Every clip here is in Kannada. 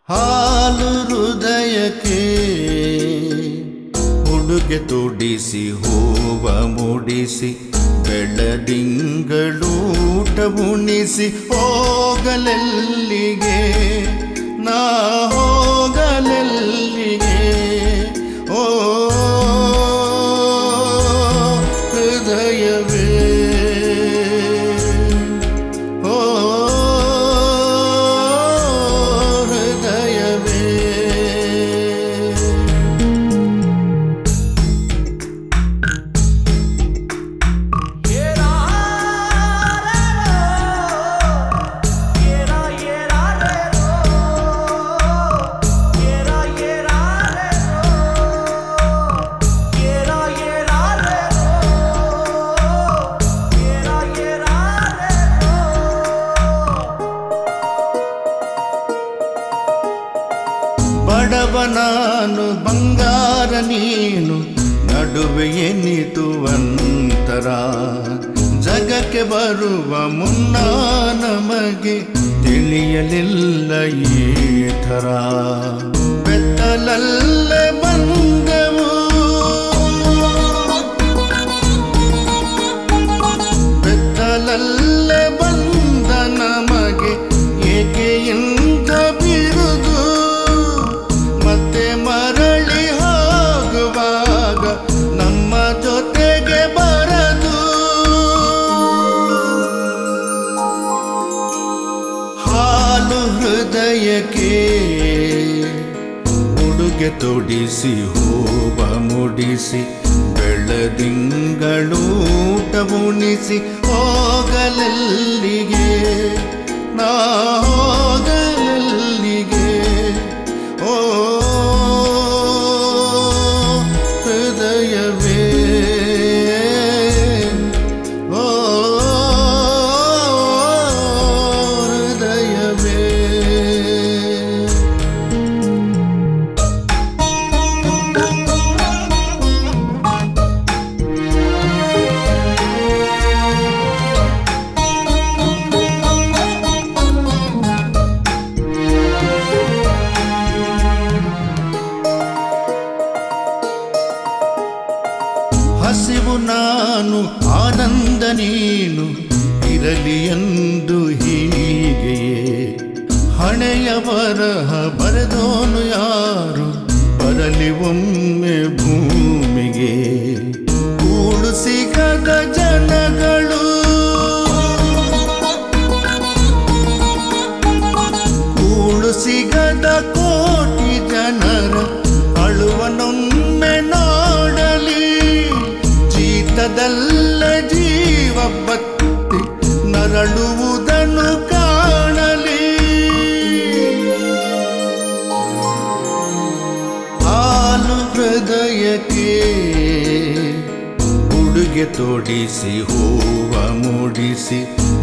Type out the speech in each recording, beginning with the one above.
ಹಾಲು ಹೃದಯಕ್ಕೆ ಉಡುಗೆ ತೊಡಿಸಿ ಹೂವ ಮುಡಿಸಿ ಬೆಳದಿಂಗಳೂಟ ಉಣಿಸಿ ಹೋಗಲೆಲ್ಲಿಗೆ ನಾ ಹೋಗಲೆಲ್ಲಿಗೆ ಓ ಹೃದಯವೇ ಓ ಹೃದಯವೇ ಬಡವ ನಾನು ಬಂಗಾರ ನೀನು ನಡುವೆ ಎನ್ನಿತು ಅಂತರ ಜಗಕ್ಕೆ ಬರುವ ಮುನ್ನ ನಮಗೆ ತಿಳಿಯಲಿಲ್ಲ ಈ ಥರ ಬೆತ್ತಲಲ್ಲೇ ಬಂದೆವು ಬೆತ್ತಲಲ್ಲೇ ಬಂದ ನಮಗೆ ಏಕೆ ಇಂಥ ಬಿರುದು ಮತ್ತೆ ಮರಳಿ ಹೋಗುವಾಗ ನಮ್ಮ ಜೊತೆಗೆ ಬರದು ಹಾಲು ಹೃದಯಕ್ಕೆ ಉಡುಗೆ ತೊಡಿಸಿ ಹೂವ ಮುಡಿಸಿ ಬೆಳದಿಂಗಳೂಟ ಉಣಿಸಿ ಹೋಗಲೆಲ್ಲಿಗೆ ನಾ ಹೋಗಲೆಲ್ಲಿಗೆ ಓ ಹೃದಯವೇ ಓ ಹೃದಯವೇ ಹಸಿವು ನಾನು ಆನಂದ ನೀನು ಇರಲಿ ಎಂದು ಹೀಗೆಯೇ ಹಣೆಯ ಬರಹ ಬರೆದೋನು ಯಾರು ಬರಲಿ ಒಮ್ಮೆ ಭೂಮಿಗೆ ಕೂಡು ಸಿಗದ ಜನಗಳು ಕೂಡು ಸಿಗದ ಕೋಟಿ ಜನರ ಅಳುವನೊಮ್ಮೆ ನೋಡಲಿ ಜೀತದಲ್ಲ ಜೀವ ಬತ್ತಿ ನರಳುವುದನ್ನು ಕಾಣಲಿ ಹಾಲು ಹೃದಯಕ್ಕೆ ಉಡುಗೆ ತೊಡಿಸಿ ಹೂವ ಮೂಡಿಸಿ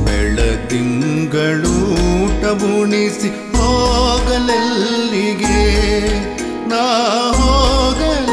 ಬೆಳದಿಂಗಳೂಟ ಉಣಿಸಿ ಹೋಗಲೆಲ್ಲಿಗೆ ನಾ ಹೋಗಲೆಲ್ಲಿಗೆ